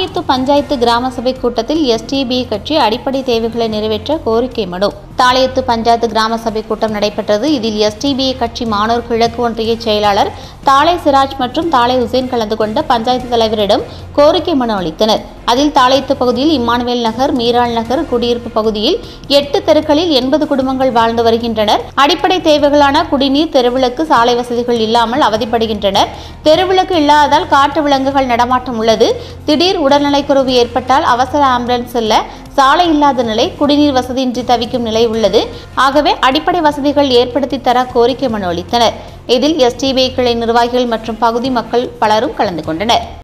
தாளையத்து பஞ்சாயத்து கிராம சபை கூட்டத்தில் எஸ்டிபி கட்சி அடிப்படை தேவைகளை நிறைவேற்ற கோரிக்கை மனு தாளையத்து பஞ்சாயத்து கிராம சபை கூட்டம் நடைபெற்றது இதில் எஸ்டிபிஐ கட்சி மானூர் கிழக்கு ஒன்றிய செயலாளர் தாளை சிராஜ் மற்றும் தாளை ஹுசேன் கலந்து கொண்ட பஞ்சாயத்து தலைவரிடம் கோரிக்கை மனு அளித்தனர் அதில் தாளையத்து பகுதியில் இம்மானுவேல் நகர் மீராள் நகர் குடியிருப்பு பகுதியில் எட்டு தெருக்களில் எண்பது குடும்பங்கள் வாழ்ந்து வருகின்றனர் அடிப்படை தேவைகளான குடிநீர் தெருவிளக்கு சாலை வசதிகள் இல்லாமல் அவதிப்படுகின்றனர் தெருவிளக்கு இல்லாததால் காட்டு விலங்குகள் நடமாட்டம் உள்ளது திடீர் உடல்நலைக்குறைவு ஏற்பட்டால் அவசர ஆம்புலன்ஸ் செல்ல சாலை இல்லாத நிலை குடிநீர் வசதியின்றி தவிக்கும் நிலை உள்ளது ஆகவே அடிப்படை வசதிகள் ஏற்படுத்தி தர கோரிக்கை மனு அளித்தனர் இதில் எஸ்டிபிஐ கிளை நிர்வாகிகள் மற்றும் பகுதி மக்கள் பலரும் கலந்து கொண்டனர்